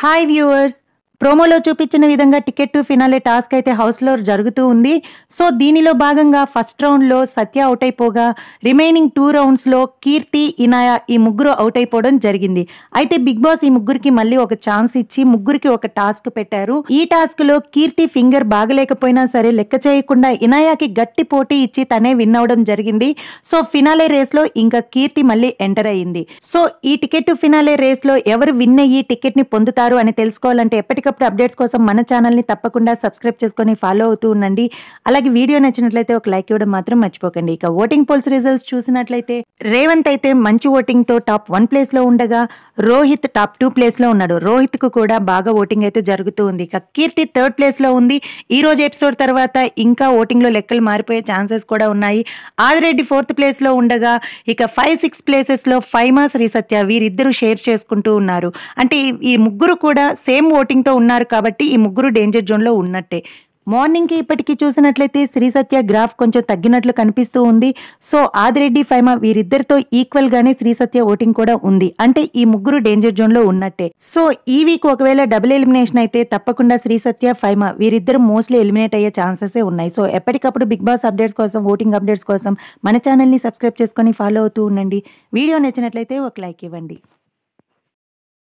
hi viewers ప్రోమోలో చూపించిన విధంగా టికెట్ టు ఫినాలే టాస్క్ అయితే హౌస్లో జరుగుతూ ఉంది సో దీనిలో భాగంగా ఫస్ట్ రౌండ్లో సత్య అవుట్ అయిపోగా రిమైనింగ్ టూ రౌండ్స్లో కీర్తి ఇనాయ ఈ ముగ్గురు అవుట్ అయిపోవడం జరిగింది అయితే బిగ్ బాస్ ఈ ముగ్గురికి మళ్ళీ ఒక ఛాన్స్ ఇచ్చి ముగ్గురికి ఒక టాస్క్ పెట్టారు ఈ టాస్క్ లో కీర్తి ఫింగర్ బాగలేకపోయినా సరే లెక్క చేయకుండా ఇనాయాకి గట్టి పోటీ ఇచ్చి తనే విన్ అవడం జరిగింది సో ఫినాలే రేస్ లో ఇంకా కీర్తి మళ్ళీ ఎంటర్ అయ్యింది సో ఈ టికెట్ టు ఫినాలే రేస్ లో ఎవరు విన్ అయ్యి టికెట్ ని పొందుతారు అని తెలుసుకోవాలంటే ఎప్పటికప్పుడు అప్డేట్స్ కోసం మన ఛానల్ ని తప్పకుండా సబ్స్క్రైబ్ చేసుకొని ఫాలో అవుతూ ఉండండి అలాగే వీడియో నచ్చినట్లయితే ఒక లైక్ ఇవ్వడం మాత్రం మర్చిపోకండి ఇక ఓటింగ్ పోల్స్ రిజల్ట్స్ చూసినట్లయితే రేవంత్ అయితే మంచి ఓటింగ్ తో టాప్ వన్ ప్లేస్ లో ఉండగా రోహిత్ టాప్ టూ ప్లేస్ లో ఉన్నాడు రోహిత్ కు కూడా బాగా ఓటింగ్ అయితే జరుగుతూ ఉంది ఇక కీర్తి థర్డ్ ప్లేస్ లో ఉంది ఈ రోజు ఎపిసోడ్ తర్వాత ఇంకా ఓటింగ్ లో లెక్కలు మారిపోయే ఛాన్సెస్ కూడా ఉన్నాయి ఆదిరెడ్డి ఫోర్త్ ప్లేస్ లో ఉండగా ఇక ఫైవ్ సిక్స్ ప్లేసెస్ లో ఫైమా శ్రీ సత్య వీరిద్దరూ షేర్ చేసుకుంటూ ఉన్నారు అంటే ఈ- ఈ ముగ్గురు కూడా సేమ్ ఓటింగ్ తో ఉన్నారు కాబట్టి ఈ ముగ్గురు డేంజర్ జోన్ లో ఉన్నట్టే మార్నింగ్ కి ఇప్పటికి చూసినట్లయితే శ్రీ సత్య గ్రాఫ్ కొంచెం తగ్గినట్లు కనిపిస్తూ ఉంది సో ఆదిరెడ్డి ఫైమా వీరిద్దరితో ఈక్వల్ గానే శ్రీ సత్య ఓటింగ్ కూడా ఉంది అంటే ఈ ముగ్గురు డేంజర్ జోన్ లో ఉన్నట్టే సో ఈ వీక్ ఒకవేళ డబుల్ ఎలిమినేషన్ అయితే తప్పకుండా శ్రీ సత్య ఫైమా వీరిద్దరు మోస్ట్లీ ఎలిమినేట్ అయ్యే ఛాన్సెస్ ఉన్నాయి సో ఎప్పటికప్పుడు బిగ్ బాస్ అప్డేట్స్ కోసం ఓటింగ్ అప్డేట్స్ కోసం మన ఛానల్ ని సబ్స్క్రైబ్ చేసుకొని ఫాలో అవుతూ ఉండండి వీడియో నచ్చినట్లయితే ఒక లైక్ ఇవ్వండి